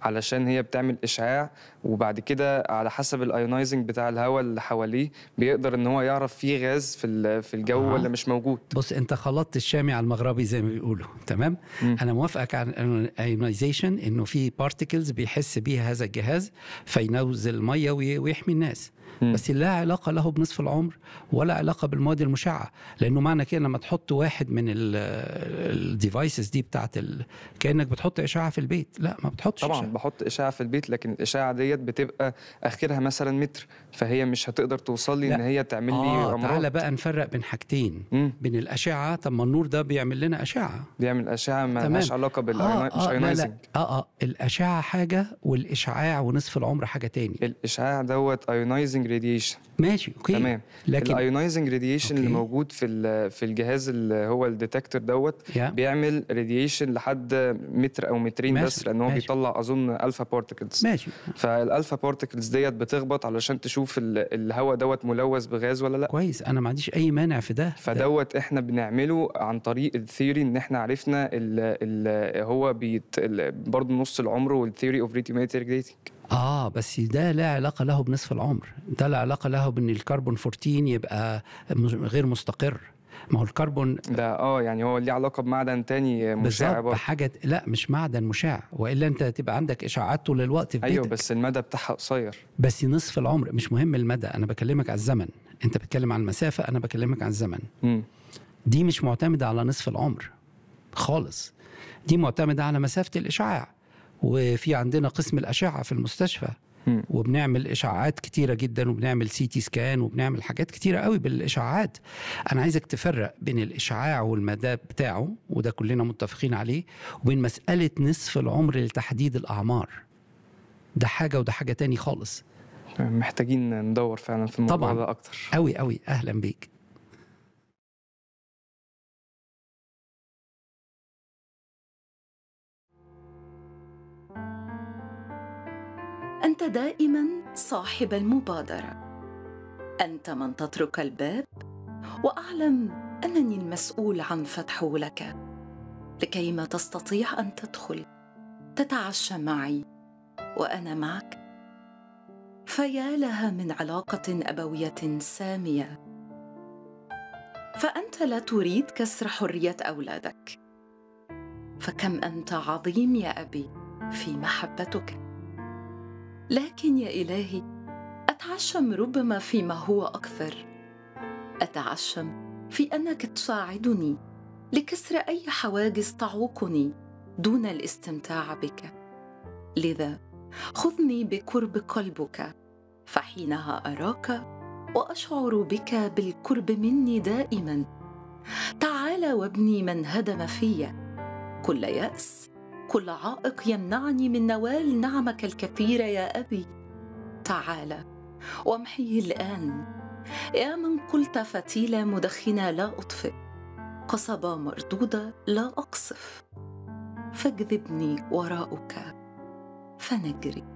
علشان هي بتعمل اشعاع وبعد كده على حسب الايونايزنج بتاع الهواء اللي حواليه بيقدر ان هو يعرف فيه غاز في ال- في الجو آه. ولا مش موجود بص انت خلطت الشامي على المغربي زي ما بيقولوا تمام مم. انا موافقك عن الايونايزيشن انه في بارتكلز بيحس بيها هذا الجهاز فينوزل الميه وي- ويحمي الناس مم. بس لا علاقه له بنصف العمر ولا علاقه بالمواد المشعه لانه معنى كده لما تحط واحد من الديفايسز دي بتاعت ال... كانك بتحط اشعه في البيت لا ما بتحطش طبعا إشعاع. بحط اشعه في البيت لكن الاشعه ديت بتبقى اخرها مثلا متر فهي مش هتقدر توصل لي لا. ان هي تعمل لي اه امراض تعالى بقى نفرق بين حاجتين مم. بين الاشعه طب ما النور ده بيعمل لنا اشعه بيعمل اشعه ما تمام. لهاش علاقه بال آه مش آه لا ايونايزنج لا اه اه الاشعه حاجه والاشعاع ونصف العمر حاجه تاني الاشعاع دوت ايونايزنج راديشن ماشي اوكي تمام لكن الايونايزنج راديشن اللي أوكي. موجود في ال- في الجهاز اللي هو الديتكتور دوت يا بيعمل راديشن لحد متر او مترين ماشي، بس لان هو ماشي. بيطلع اظن الفا بارتكلز ماشي فالالفا بارتكلز ديت بتخبط علشان تشوف ال- الهواء دوت ملوث بغاز ولا لا كويس انا ما عنديش اي مانع في ده ده- فدوت احنا بنعمله عن طريق الثيوري ان احنا عرفنا ال ال هو بيت ال- برضه نص العمر والثيوري اوف ريتيوميتريك ديتنج اه بس ده لا علاقه له بنصف العمر ده لا علاقه له بان الكربون 14 يبقى مش- غير مستقر ما هو الكربون ده اه يعني هو ليه علاقه بمعدن تاني مشع بالظبط برضه بحاجه لا مش معدن مشع والا انت تبقى عندك اشعاعات طول الوقت في ايوه بيتك بس المدى بتاعها قصير بس نصف العمر مش مهم المدى انا بكلمك على الزمن انت بتتكلم عن المسافه انا بكلمك عن الزمن مم. دي مش معتمده على نصف العمر خالص دي معتمده على مسافه الاشعاع وفي عندنا قسم الاشعه في المستشفى مم. وبنعمل اشعاعات كتيره جدا وبنعمل سي تي سكان وبنعمل حاجات كتيره قوي بالاشعاعات انا عايزك تفرق بين الاشعاع والمدى بتاعه وده كلنا متفقين عليه وبين مساله نصف العمر لتحديد الاعمار ده حاجه وده حاجه تاني خالص محتاجين ندور فعلا في الموضوع طبعاً. ده اكتر قوي قوي اهلا بيك انت دائما صاحب المبادره انت من تطرق الباب واعلم انني المسؤول عن فتحه لك لكيما تستطيع ان تدخل تتعشى معي وانا معك فيا لها من علاقه ابويه ساميه فانت لا تريد كسر حريه اولادك فكم انت عظيم يا ابي في محبتك لكن يا الهي اتعشم ربما فيما هو اكثر اتعشم في انك تساعدني لكسر اي حواجز تعوقني دون الاستمتاع بك لذا خذني بقرب قلبك فحينها اراك واشعر بك بالقرب مني دائما تعال وابني من هدم في كل ياس كل عائق يمنعني من نوال نعمك الكثيره يا ابي تعال وامحيه الان يا من قلت فتيله مدخنه لا اطفئ قصبه مردوده لا اقصف فاجذبني وراءك فنجري